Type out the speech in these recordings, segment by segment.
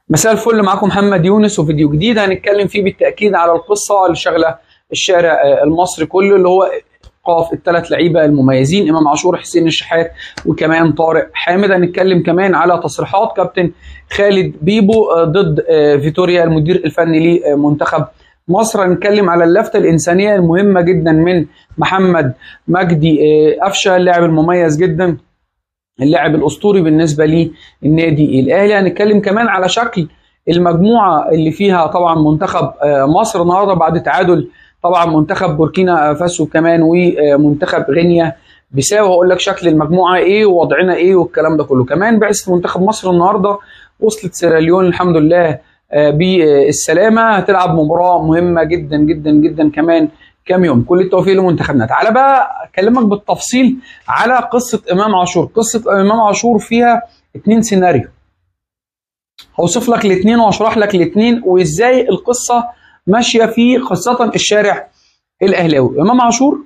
مساء الفل معاكم محمد يونس وفيديو جديد هنتكلم فيه بالتاكيد على القصه اللي شغله الشارع المصري كله اللي هو ايقاف الثلاث لعيبه المميزين امام عاشور حسين الشحات وكمان طارق حامد هنتكلم كمان على تصريحات كابتن خالد بيبو ضد فيتوريا المدير الفني لمنتخب مصر هنتكلم على اللفته الانسانيه المهمه جدا من محمد مجدي قفشه اللاعب المميز جدا اللاعب الاسطوري بالنسبه للنادي الاهلي هنتكلم كمان على شكل المجموعه اللي فيها طبعا منتخب مصر النهارده بعد تعادل طبعا منتخب بوركينا فاسو كمان ومنتخب غينيا بيساو هقول لك شكل المجموعه ايه ووضعنا ايه والكلام ده كله كمان بعثه منتخب مصر النهارده وصلت سيراليون الحمد لله بالسلامه هتلعب مباراه مهمه جدا جدا جدا كمان كام يوم كل التوفيق لمنتخبنا تعالى بقى اكلمك بالتفصيل على قصه امام عاشور قصه امام عاشور فيها اتنين سيناريو هوصف لك الاثنين واشرح لك الاثنين وازاي القصه ماشيه في خاصه الشارع الاهلاوي امام عاشور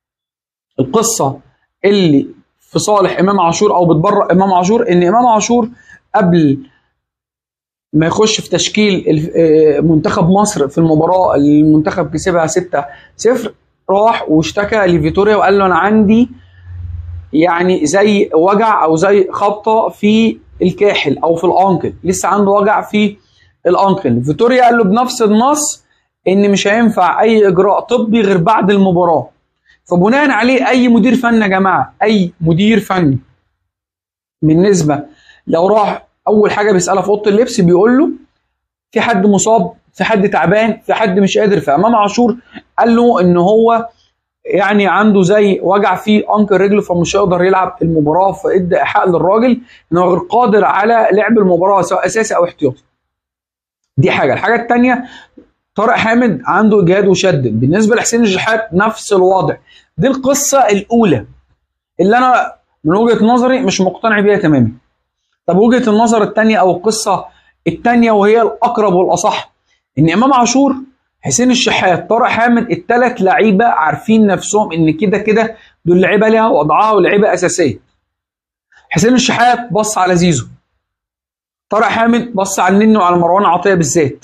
القصه اللي في صالح امام عاشور او بتبرأ امام عاشور ان امام عاشور قبل ما يخش في تشكيل منتخب مصر في المباراه اللي المنتخب كسبها 6 0 راح واشتكى لفيتوريا وقال له انا عندي يعني زي وجع او زي خبطه في الكاحل او في الانكل لسه عنده وجع في الانكل فيتوريا قال له بنفس النص ان مش هينفع اي اجراء طبي غير بعد المباراه فبناء عليه اي مدير فني يا جماعه اي مدير فني بالنسبه لو راح اول حاجه بيسالها في اوضه اللبس بيقول له في حد مصاب في حد تعبان في حد مش قادر فامام عاشور قال له ان هو يعني عنده زي وجع في انكل رجله فمش هيقدر يلعب المباراه فادى ايحاء للراجل ان هو غير قادر على لعب المباراه سواء اساسي او احتياطي دي حاجه الحاجه الثانيه طارق حامد عنده اجهاد وشد بالنسبه لحسين الشحات نفس الوضع دي القصه الاولى اللي انا من وجهه نظري مش مقتنع بيها تماما طب وجهه النظر الثانيه او القصه الثانيه وهي الاقرب والاصح ان امام عاشور حسين الشحات طارق حامد الثلاث لعيبه عارفين نفسهم ان كده كده دول لعيبه ليها وضعها ولعيبه اساسيه حسين الشحات بص على زيزو طارق حامد بص على النني وعلى مروان عطيه بالذات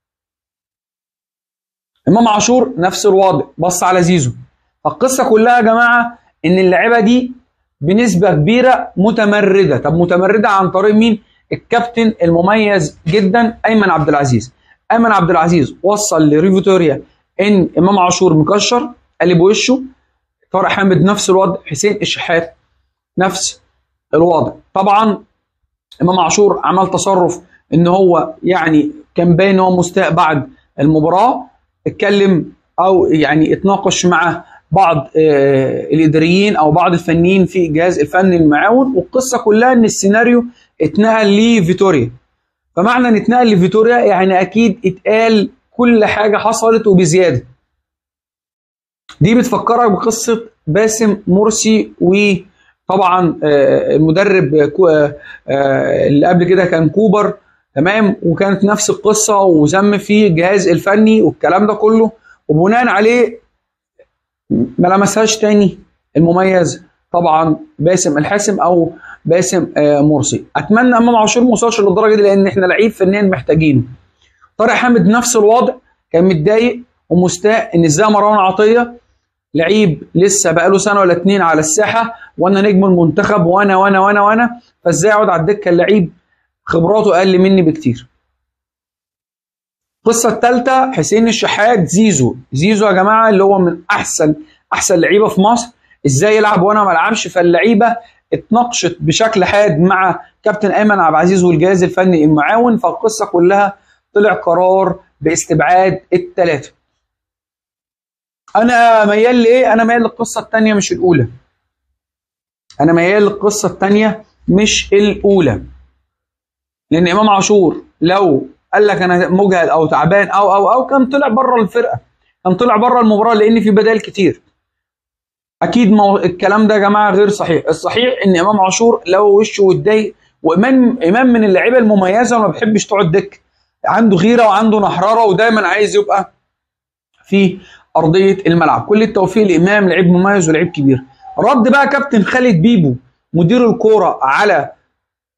امام عاشور نفس الوضع بص على زيزو فالقصه كلها يا جماعه ان اللعيبه دي بنسبه كبيره متمرده طب متمرده عن طريق مين الكابتن المميز جدا ايمن عبد العزيز ايمن عبد العزيز وصل لريفيتوريا ان امام عاشور مكشر قلب وشه طارق حامد نفس الوضع حسين الشحات نفس الوضع طبعا امام عاشور عمل تصرف ان هو يعني كان باين ان هو مستاء بعد المباراه اتكلم او يعني اتناقش مع بعض الاداريين او بعض الفنيين في الجهاز الفني المعاون والقصه كلها ان السيناريو اتنقل لفيتوريا فمعنى ان اتنقل لفيتوريا يعني اكيد اتقال كل حاجه حصلت وبزياده دي بتفكرك بقصه باسم مرسي وطبعا المدرب اللي قبل كده كان كوبر تمام وكانت نفس القصه وذم في الجهاز الفني والكلام ده كله وبناء عليه ما لمسهاش تاني المميز طبعا باسم الحاسم او باسم مرسي اتمنى امام عاشور ما وصلش للدرجه دي لان احنا لعيب فنيا محتاجينه طارق حامد نفس الوضع كان متضايق ومستاء ان ازاي مروان عطيه لعيب لسه بقاله سنه ولا اتنين على الساحه وانا نجم المنتخب وانا وانا وانا وانا فازاي اقعد على الدكه اللعيب خبراته اقل مني بكتير القصه الثالثه حسين الشحات زيزو زيزو يا جماعه اللي هو من احسن احسن لعيبه في مصر ازاي يلعب وانا ما العبش فاللعيبه اتناقشت بشكل حاد مع كابتن ايمن عبد العزيز والجهاز الفني المعاون فالقصه كلها طلع قرار باستبعاد الثلاثه انا ميال لايه انا ميال للقصه الثانيه مش الاولى انا ميال للقصه الثانيه مش الاولى لان امام عاشور لو قال لك انا مجهد او تعبان او او او كان طلع بره الفرقه كان طلع بره المباراه لان في بدائل كتير اكيد مو... الكلام ده يا جماعه غير صحيح الصحيح ان امام عاشور لو وشه واتضايق وامام امام من اللعيبه المميزه وما بيحبش تقعد دك عنده غيره وعنده نحراره ودايما عايز يبقى في ارضيه الملعب كل التوفيق لامام لعيب مميز ولعيب كبير رد بقى كابتن خالد بيبو مدير الكوره على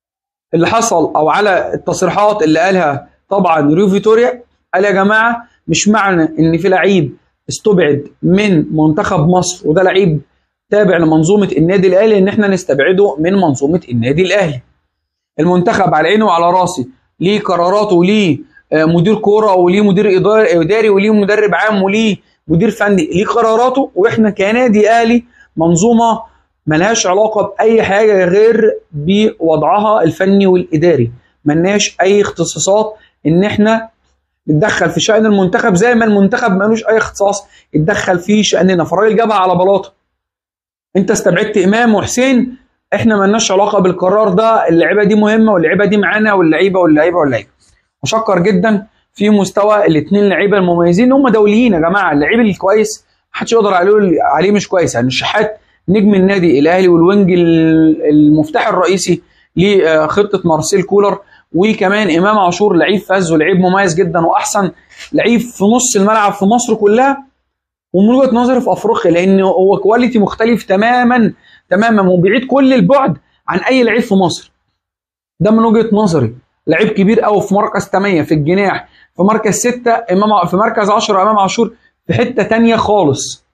اللي حصل او على التصريحات اللي قالها طبعا ريو فيتوريا قال يا جماعه مش معنى ان في لعيب استبعد من منتخب مصر وده لعيب تابع لمنظومه النادي الاهلي ان احنا نستبعده من منظومه النادي الاهلي. المنتخب على عيني وعلى راسي ليه قراراته وليه مدير كوره وليه مدير اداري وليه مدرب عام وليه مدير فني ليه قراراته واحنا كنادي اهلي منظومه ملهاش علاقه باي حاجه غير بوضعها الفني والاداري ملناش اي اختصاصات ان احنا نتدخل في شان المنتخب زي ما المنتخب مالوش اي اختصاص يتدخل في شاننا فالراجل جابها على بلاطه انت استبعدت امام وحسين احنا مالناش علاقه بالقرار ده اللعيبه دي مهمه واللعيبه دي معانا واللعيبه واللعيبه واللعيبه مشكر جدا في مستوى الاثنين لعيبه المميزين هم دوليين يا جماعه اللعيب الكويس محدش يقدر عليه عليه مش كويس يعني الشحات نجم النادي الاهلي والوينج المفتاح الرئيسي لخطه مارسيل كولر وكمان امام عاشور لعيب فاز ولعيب مميز جدا واحسن لعيب في نص الملعب في مصر كلها ومن وجهه نظري في افريقيا لان هو كواليتي مختلف تماما تماما وبعيد كل البعد عن اي لعيب في مصر ده من وجهه نظري لعيب كبير قوي في مركز 8 في الجناح في مركز 6 امام في مركز 10 امام عاشور في حته تانية خالص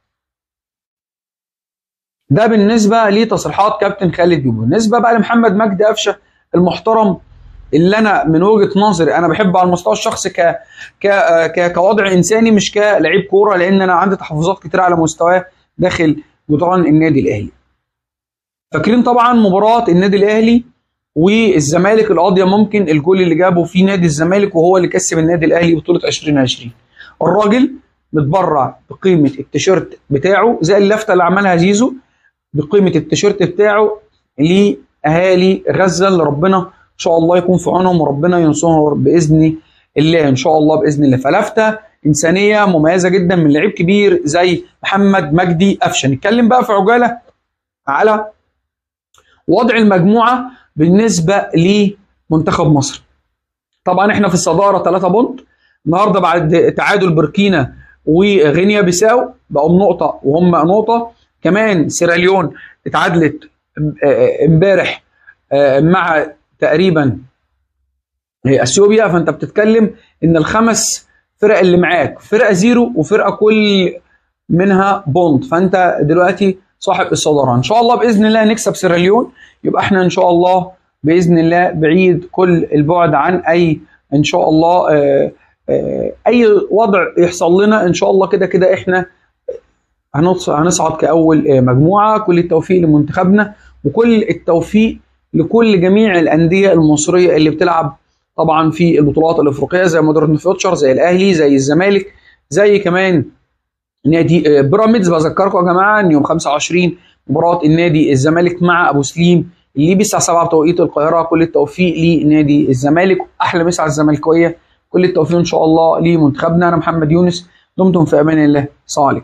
ده بالنسبه لتصريحات كابتن خالد بيبو بالنسبه بقى لمحمد مجدي قفشه المحترم اللي انا من وجهه نظري انا بحبه على المستوى الشخصي ك... ك... ك... كوضع انساني مش كلاعب كوره لان انا عندي تحفظات كتير على مستواه داخل جدران النادي الاهلي. فاكرين طبعا مباراه النادي الاهلي والزمالك القاضيه ممكن الجول اللي جابه في نادي الزمالك وهو اللي كسب النادي الاهلي بطوله 2020. الراجل متبرع بقيمه التيشيرت بتاعه زي اللفته اللي عملها زيزو بقيمه التيشيرت بتاعه لاهالي غزه اللي ربنا ان شاء الله يكون في عونهم وربنا ينصرهم باذن الله ان شاء الله باذن الله فلفته انسانيه مميزه جدا من لعيب كبير زي محمد مجدي قفشه نتكلم بقى في عجاله على وضع المجموعه بالنسبه لمنتخب مصر طبعا احنا في الصداره 3 بونت النهارده بعد تعادل بوركينا وغينيا بيساو بقوا نقطه وهم نقطه كمان سيراليون اتعادلت امبارح مع تقريبا اثيوبيا فانت بتتكلم ان الخمس فرق اللي معاك فرقه زيرو وفرقه كل منها بونت فانت دلوقتي صاحب الصداره ان شاء الله باذن الله نكسب سيراليون يبقى احنا ان شاء الله باذن الله بعيد كل البعد عن اي ان شاء الله آآ آآ اي وضع يحصل لنا ان شاء الله كده كده احنا هنصعد كاول مجموعه كل التوفيق لمنتخبنا وكل التوفيق لكل جميع الانديه المصريه اللي بتلعب طبعا في البطولات الافريقيه زي مودرن فيوتشر زي الاهلي زي الزمالك زي كمان نادي بيراميدز بذكركم يا جماعه ان يوم 25 مباراه النادي الزمالك مع ابو سليم الليبي الساعه 7 بتوقيت القاهره كل التوفيق لنادي الزمالك احلى مسا على الزملكاويه كل التوفيق ان شاء الله لمنتخبنا انا محمد يونس دمتم في امان الله السلام عليكم